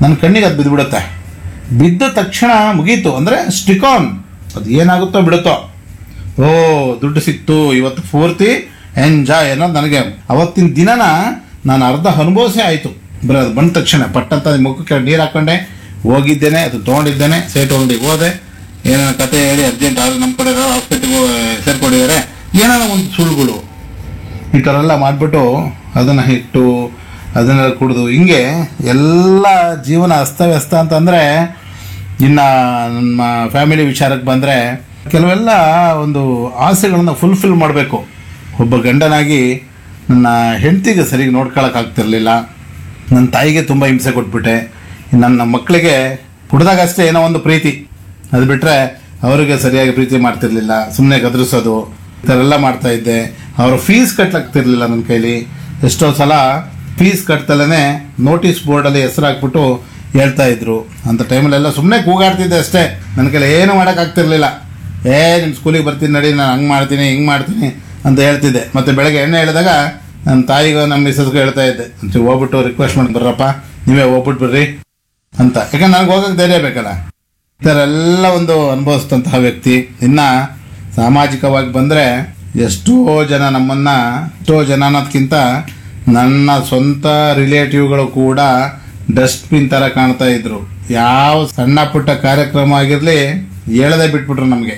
ನನ್ನ ಕಣ್ಣಿಗೆ ಅದು ಬಿದ್ದುಬಿಡುತ್ತೆ ಬಿದ್ದ ತಕ್ಷಣ ಮುಗೀತು ಅಂದರೆ ಸ್ಟಿಕಾನ್ ಅದು ಏನಾಗುತ್ತೋ ಬಿಡುತ್ತೋ ಓ ದುಡ್ಡು ಸಿಕ್ತು ಇವತ್ತು ಪೂರ್ತಿ ಎಂಜಾಯ್ ಅನ್ನೋದು ನನಗೆ ಅವತ್ತಿನ ದಿನನ ನಾನು ಅರ್ಧ ಅನುಭವಿಸೇ ಆಯಿತು ಬರೀ ಅದು ಬಂದ ತಕ್ಷಣ ಪಟ್ಟಂತ ಮುಖಕ್ಕೆ ನೀರು ಹಾಕೊಂಡೆ ಹೋಗಿದ್ದೇನೆ ಅದು ತೊಗೊಂಡಿದ್ದೇನೆ ಸೇಟು ಅಂಗಡಿಗೆ ಹೋದೆ ಏನೋ ಕತೆ ಹೇಳಿ ಅರ್ಜೆಂಟ್ ಆದ್ರೆ ನಮ್ಮ ಕಡೆ ಹಾಸ್ಪಿಟ್ಲಿಗೆ ಸೇರ್ಕೊಂಡಿದ್ದಾರೆ ಏನೋ ಒಂದು ಸುಳ್ಳುಗಳು ಈ ಥರ ಎಲ್ಲ ಮಾಡಿಬಿಟ್ಟು ಅದನ್ನು ಇಟ್ಟು ಅದನ್ನೆಲ್ಲ ಕುಡಿದು ಹಿಂಗೆ ಎಲ್ಲ ಜೀವನ ಅಸ್ತವ್ಯಸ್ತ ಅಂತಂದರೆ ಇನ್ನು ನಮ್ಮ ಫ್ಯಾಮಿಲಿ ವಿಚಾರಕ್ಕೆ ಬಂದರೆ ಕೆಲವೆಲ್ಲ ಒಂದು ಆಸೆಗಳನ್ನು ಫುಲ್ಫಿಲ್ ಮಾಡಬೇಕು ಒಬ್ಬ ಗಂಡನಾಗಿ ನನ್ನ ಹೆಂಡತಿಗೆ ಸರಿಯಾಗಿ ನೋಡ್ಕೊಳಕ್ಕಾಗ್ತಿರ್ಲಿಲ್ಲ ನನ್ನ ತಾಯಿಗೆ ತುಂಬ ಹಿಂಸೆ ಕೊಟ್ಬಿಟ್ಟೆ ನನ್ನ ಮಕ್ಕಳಿಗೆ ಹುಡ್ದಾಗಷ್ಟೇ ಏನೋ ಒಂದು ಪ್ರೀತಿ ಅದು ಬಿಟ್ಟರೆ ಅವರಿಗೆ ಸರಿಯಾಗಿ ಪ್ರೀತಿ ಮಾಡ್ತಿರ್ಲಿಲ್ಲ ಸುಮ್ಮನೆ ಗದರಿಸೋದು ಈ ಥರ ಎಲ್ಲ ಮಾಡ್ತಾ ಇದ್ದೆ ಅವ್ರ ಫೀಸ್ ಕಟ್ಲಾಗ್ತಿರ್ಲಿಲ್ಲ ನನ್ನ ಕೈಲಿ ಎಷ್ಟೋ ಸಲ ಫೀಸ್ ಕಟ್ತಲೇ ನೋಟಿಸ್ ಬೋರ್ಡಲ್ಲಿ ಹೆಸರು ಹಾಕ್ಬಿಟ್ಟು ಹೇಳ್ತಾ ಇದ್ರು ಅಂಥ ಟೈಮಲ್ಲೆಲ್ಲ ಸುಮ್ಮನೆ ಕೂಗಾಡ್ತಿದ್ದೆ ಅಷ್ಟೇ ನನ್ನ ಕೈಲಿ ಏನು ಮಾಡೋಕ್ಕಾಗ್ತಿರ್ಲಿಲ್ಲ ಏ ನಿಮ್ಮ ಸ್ಕೂಲಿಗೆ ಬರ್ತೀನಿ ನಡಿ ನಾನು ಹಂಗೆ ಮಾಡ್ತೀನಿ ಹಿಂಗೆ ಮಾಡ್ತೀನಿ ಅಂತ ಹೇಳ್ತಿದ್ದೆ ಮತ್ತು ಬೆಳಗ್ಗೆ ಎಣ್ಣೆ ಹೇಳಿದಾಗ ನನ್ನ ತಾಯಿಗೂ ನಮ್ಮ ಮಿಸ್ಸಸ್ಗೂ ಹೇಳ್ತಾ ಇದ್ದೆ ಒಂಚೂರು ಹೋಗ್ಬಿಟ್ಟು ರಿಕ್ವೆಸ್ಟ್ ಮಾಡಿ ಬರ್ರಪ್ಪ ನೀವೇ ಹೋಗ್ಬಿಟ್ಟು ಬರ್ರಿ ಅಂತ ಯಾಕಂದ್ರೆ ನನಗೆ ಹೋಗಕ್ಕೆ ಧೈರ್ಯ ಬೇಕಲ್ಲ ಈ ಥರ ಎಲ್ಲ ಒಂದು ಅನುಭವಿಸಿದಂತಹ ವ್ಯಕ್ತಿ ಇನ್ನು ಸಾಮಾಜಿಕವಾಗಿ ಬಂದರೆ ಎಷ್ಟೋ ಜನ ನಮ್ಮನ್ನು ಎಷ್ಟೋ ಜನ ಅನ್ನೋದಕ್ಕಿಂತ ನನ್ನ ಸ್ವಂತ ರಿಲೇಟಿವ್ಗಳು ಕೂಡ ಡಸ್ಟ್ಬಿನ್ ಥರ ಕಾಣ್ತಾ ಇದ್ರು ಯಾವ ಸಣ್ಣ ಪುಟ್ಟ ಕಾರ್ಯಕ್ರಮ ಆಗಿರಲಿ ಹೇಳದೆ ಬಿಟ್ಬಿಟ್ರು ನಮಗೆ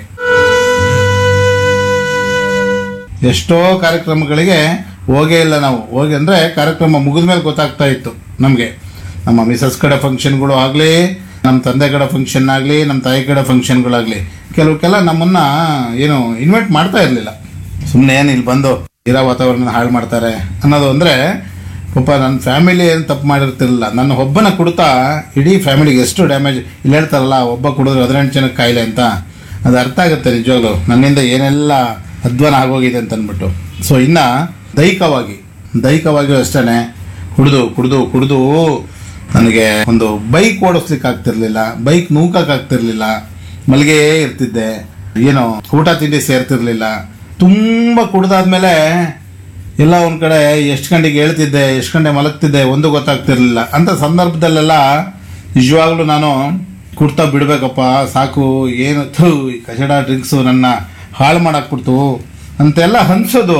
ಎಷ್ಟೋ ಕಾರ್ಯಕ್ರಮಗಳಿಗೆ ಹೋಗೇ ಇಲ್ಲ ನಾವು ಹೋಗಿ ಅಂದರೆ ಕಾರ್ಯಕ್ರಮ ಮುಗಿದ ಮೇಲೆ ಗೊತ್ತಾಗ್ತಾ ಇತ್ತು ನಮಗೆ ನಮ್ಮ ಮಿಸಸ್ ಕಡೆ ಫಂಕ್ಷನ್ಗಳು ಆಗಲಿ ನಮ್ಮ ತಂದೆ ಕಡೆ ಫಂಕ್ಷನ್ ಆಗಲಿ ನಮ್ಮ ತಾಯಿ ಕಡೆ ಫಂಕ್ಷನ್ಗಳಾಗಲಿ ಕೆಲವಕ್ಕೆಲ್ಲ ನಮ್ಮನ್ನು ಏನು ಇನ್ವೈಟ್ ಮಾಡ್ತಾ ಇರಲಿಲ್ಲ ಸುಮ್ಮನೆ ಏನು ಇಲ್ಲಿ ಬಂದು ಇರೋ ವಾತಾವರಣ ಹಾಳು ಮಾಡ್ತಾರೆ ಅನ್ನೋದು ಅಂದರೆ ಪಾಪ ನನ್ನ ಫ್ಯಾಮಿಲಿ ಏನು ತಪ್ಪು ಮಾಡಿರ್ತಿರಲಿಲ್ಲ ನನ್ನ ಒಬ್ಬನ ಕುಡ್ತಾ ಇಡೀ ಫ್ಯಾಮಿಲಿಗೆ ಎಷ್ಟು ಡ್ಯಾಮೇಜ್ ಇಲ್ಲಿ ಹೇಳ್ತಾರಲ್ಲ ಒಬ್ಬ ಕುಡಿದ್ರೆ ಹದಿನೆಂಟು ಜನಕ್ಕೆ ಕಾಯಿಲೆ ಅಂತ ಅದು ಅರ್ಥ ಆಗುತ್ತೆ ನಿಜವಾಗ್ಲೂ ನನ್ನಿಂದ ಏನೆಲ್ಲ ಅಧ್ವಾನ ಆಗೋಗಿದೆ ಅಂತ ಅಂದ್ಬಿಟ್ಟು ಸೊ ಇನ್ನು ದೈಹಿಕವಾಗಿ ದೈಹಿಕವಾಗಿಯೂ ಅಷ್ಟೇ ಕುಡಿದು ಕುಡಿದು ಕುಡಿದು ನನಗೆ ಒಂದು ಬೈಕ್ ಓಡಿಸ್ಲಿಕ್ಕೆ ಆಗ್ತಿರ್ಲಿಲ್ಲ ಬೈಕ್ ನೂಕಕ್ಕೆ ಆಗ್ತಿರ್ಲಿಲ್ಲ ಮಲ್ಗೇ ಇರ್ತಿದ್ದೆ ಏನು ಊಟ ತಿಂಡಿ ಸೇರ್ತಿರ್ಲಿಲ್ಲ ತುಂಬ ಕುಡ್ದಾದ್ಮೇಲೆ ಎಲ್ಲ ಒಂದು ಕಡೆ ಎಷ್ಟು ಗಂಟೆಗೆ ಹೇಳ್ತಿದ್ದೆ ಎಷ್ಟು ಗಂಟೆ ಮಲಗ್ತಿದ್ದೆ ಒಂದು ಗೊತ್ತಾಗ್ತಿರ್ಲಿಲ್ಲ ಅಂತ ಸಂದರ್ಭದಲ್ಲೆಲ್ಲ ನಿಜವಾಗ್ಲೂ ನಾನು ಕುಡ್ತಾ ಬಿಡಬೇಕಪ್ಪ ಸಾಕು ಏನು ಥು ಈ ಕಚಡ ಡ್ರಿಂಕ್ಸು ನನ್ನ ಹಾಳು ಮಾಡಾಕ್ಬಿಡ್ತು ಅಂತೆಲ್ಲ ಅನ್ಸೋದು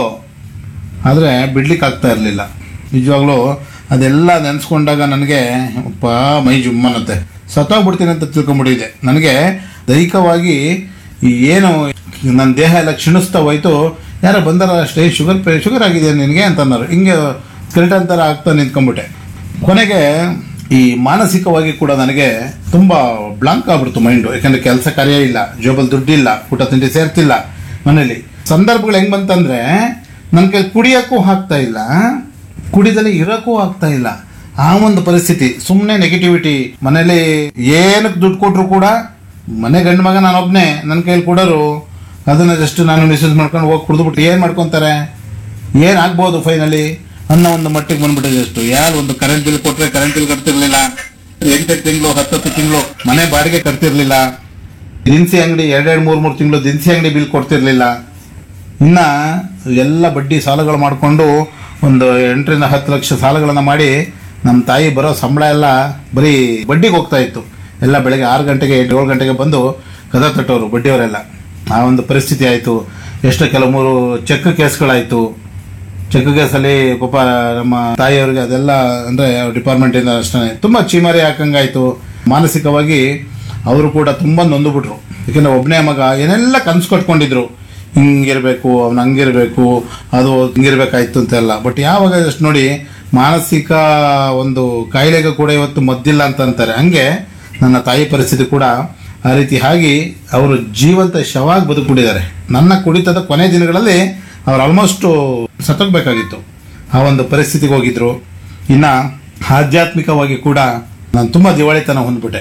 ಆದರೆ ಬಿಡ್ಲಿಕ್ಕೆ ಆಗ್ತಾ ಇರಲಿಲ್ಲ ನಿಜವಾಗ್ಲೂ ಅದೆಲ್ಲ ನೆನೆಸ್ಕೊಂಡಾಗ ನನಗೆ ಅಪ್ಪ ಮೈ ಜುಮ್ಮನತ್ತೆ ಸತ್ತೋಗ್ಬಿಡ್ತೀನಿ ಅಂತ ತಿಳ್ಕೊಂಬಿಟ್ಟಿದೆ ನನಗೆ ದೈಹಿಕವಾಗಿ ಈ ಏನು ನನ್ನ ದೇಹ ಎಲ್ಲ ಕ್ಷೀಣಿಸ್ತಾ ಹೋಯ್ತು ಯಾರೋ ಬಂದಾರ ಅಷ್ಟೇ ಶುಗರ್ ಪೇ ಶುಗರ್ ಆಗಿದೆ ನಿನಗೆ ಅಂತ ಅನ್ನೋರು ಹಿಂಗೆ ಸ್ಕೆಲ್ಟನ್ ಥರ ಆಗ್ತಾ ನಿಂತ್ಕೊಂಡ್ಬಿಟ್ಟೆ ಕೊನೆಗೆ ಈ ಮಾನಸಿಕವಾಗಿ ಕೂಡ ನನಗೆ ತುಂಬ ಬ್ಲಾಂಕ್ ಆಗ್ಬಿಡ್ತು ಮೈಂಡು ಯಾಕಂದ್ರೆ ಕೆಲಸ ಕಾರ್ಯ ಇಲ್ಲ ಜೋಬಲ್ ದುಡ್ಡಿಲ್ಲ ಊಟ ತಿಂಡಿ ಸೇರ್ತಿಲ್ಲ ಮನೇಲಿ ಸಂದರ್ಭಗಳು ಹೆಂಗ್ ಬಂತಂದ್ರೆ ನನ್ನ ಕೈ ಕುಡಿಯೋಕ್ಕೂ ಆಗ್ತಾ ಇಲ್ಲ ಕುಡಿದಲ್ಲಿ ಇರೋಕ್ಕೂ ಆಗ್ತಾ ಇಲ್ಲ ಆ ಒಂದು ಪರಿಸ್ಥಿತಿ ಸುಮ್ಮನೆ ನೆಗೆಟಿವಿಟಿ ಮನೇಲಿ ಏನಕ್ಕೆ ದುಡ್ಡು ಕೊಟ್ಟರು ಕೂಡ ಮನೆ ಗಂಡು ಮಗ ನಾನೊಬ್ಬನೇ ನನ್ನ ಕೈಲಿ ಕೊಡೋರು ಅದನ್ನ ಜಸ್ಟ್ ನಾನು ಮಿಸ್ಯೂಸ್ ಮಾಡ್ಕೊಂಡು ಹೋಗಿ ಕುಡಿದ್ಬಿಟ್ಟು ಏನು ಮಾಡ್ಕೊತಾರೆ ಏನಾಗ್ಬೋದು ಫೈನಲಿ ಅನ್ನೋ ಒಂದು ಮಟ್ಟಿಗೆ ಬಂದ್ಬಿಟ್ಟಿದೆ ಅಷ್ಟು ಯಾರು ಒಂದು ಕರೆಂಟ್ ಬಿಲ್ ಕೊಟ್ಟರೆ ಕರೆಂಟ್ ಬಿಲ್ ಕಟ್ತಿರ್ಲಿಲ್ಲ ಎಂಟೆಂಟು ತಿಂಗಳು ಹತ್ತತ್ತು ತಿಂಗಳು ಮನೆ ಬಾಡಿಗೆ ಕಟ್ತಿರ್ಲಿಲ್ಲ ದಿನಸಿ ಅಂಗಡಿ ಎರಡೆರಡು ಮೂರು ಮೂರು ತಿಂಗಳು ದಿನಸಿ ಅಂಗಡಿ ಬಿಲ್ ಕೊಡ್ತಿರ್ಲಿಲ್ಲ ಇನ್ನ ಎಲ್ಲ ಬಡ್ಡಿ ಸಾಲಗಳು ಮಾಡಿಕೊಂಡು ಒಂದು ಎಂಟರಿಂದ ಹತ್ತು ಲಕ್ಷ ಸಾಲಗಳನ್ನು ಮಾಡಿ ನಮ್ಮ ತಾಯಿ ಬರೋ ಸಂಬಳ ಎಲ್ಲ ಬರೀ ಬಡ್ಡಿಗೆ ಹೋಗ್ತಾ ಇತ್ತು ಎಲ್ಲ ಬೆಳಗ್ಗೆ ಆರು ಗಂಟೆಗೆ ಏಳು ಗಂಟೆಗೆ ಬಂದು ಕದ ತಟ್ಟೋರು ಬಡ್ಡಿಯವರೆಲ್ಲ ಆ ಒಂದು ಪರಿಸ್ಥಿತಿ ಆಯಿತು ಎಷ್ಟೋ ಕೆಲವು ಮೂರು ಚೆಕ್ ಕೇಸ್ಗಳಾಯಿತು ಚೆಕ್ ಕೇಸಲ್ಲಿ ಪಾಪ ನಮ್ಮ ತಾಯಿಯವರಿಗೆ ಅದೆಲ್ಲ ಅಂದರೆ ಡಿಪಾರ್ಟ್ಮೆಂಟ್ ಇಂದ ಅಷ್ಟೇ ತುಂಬ ಚೀಮಾರಿ ಹಾಕಂಗಾಯ್ತು ಮಾನಸಿಕವಾಗಿ ಅವರು ಕೂಡ ತುಂಬ ನೊಂದುಬಿಟ್ರು ಯಾಕಂದ್ರೆ ಒಬ್ಬನೇ ಮಗ ಏನೆಲ್ಲ ಕನ್ಸು ಕಟ್ಕೊಂಡಿದ್ರು ಹಿಂಗಿರ್ಬೇಕು ಅವ್ನು ಹಂಗಿರ್ಬೇಕು ಅದು ಹಿಂಗಿರ್ಬೇಕಾಯ್ತು ಅಂತೆಲ್ಲ ಬಟ್ ಯಾವಾಗ ಅಷ್ಟು ನೋಡಿ ಮಾನಸಿಕ ಒಂದು ಕಾಯಿಲೆಗೆ ಕೂಡ ಇವತ್ತು ಮದ್ದಿಲ್ಲ ಅಂತ ಅಂತಾರೆ ಹಂಗೆ ನನ್ನ ತಾಯಿ ಪರಿಸ್ಥಿತಿ ಕೂಡ ಆ ರೀತಿ ಆಗಿ ಅವರು ಜೀವಂತ ಶವಾಗಿ ಬದುಕ್ಬಿಟ್ಟಿದ್ದಾರೆ ನನ್ನ ಕುಡಿತದ ಕೊನೆ ದಿನಗಳಲ್ಲಿ ಅವ್ರು ಆಲ್ಮೋಸ್ಟ್ ಸತ್ತೋಗ್ಬೇಕಾಗಿತ್ತು ಆ ಒಂದು ಪರಿಸ್ಥಿತಿಗೆ ಹೋಗಿದ್ರು ಇನ್ನ ಆಧ್ಯಾತ್ಮಿಕವಾಗಿ ಕೂಡ ನಾನು ತುಂಬಾ ದಿವಾಳಿತನ ಹೊಂದ್ಬಿಟ್ಟೆ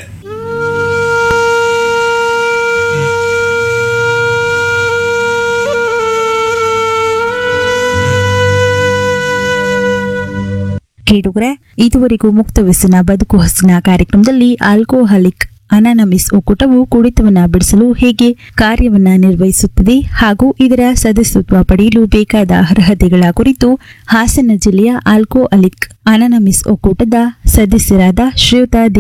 ಕೇಳುಗರೆ ಇದುವರೆಗೂ ಮುಕ್ತ ವ್ಯಸನ ಬದುಕು ಹಸಿನ ಕಾರ್ಯಕ್ರಮದಲ್ಲಿ ಆಲ್ಕೋಹಾಲಿಕ್ ಅನಾನಮಿಸ್ ಒಕ್ಕೂಟವು ಕುಡಿತವನ್ನ ಬಿಡಿಸಲು ಹೇಗೆ ಕಾರ್ಯವನ್ನ ನಿರ್ವಹಿಸುತ್ತದೆ ಹಾಗೂ ಇದರ ಸದಸ್ಯತ್ವ ಪಡೆಯಲು ಬೇಕಾದ ಅರ್ಹತೆಗಳ ಕುರಿತು ಹಾಸನ ಜಿಲ್ಲೆಯ ಆಲ್ಕೋಹಾಲಿಕ್ ಅನಾನಮಿಸ್ ಒಕ್ಕೂಟದ ಸದಸ್ಯರಾದ ಶ್ರೀಯುತ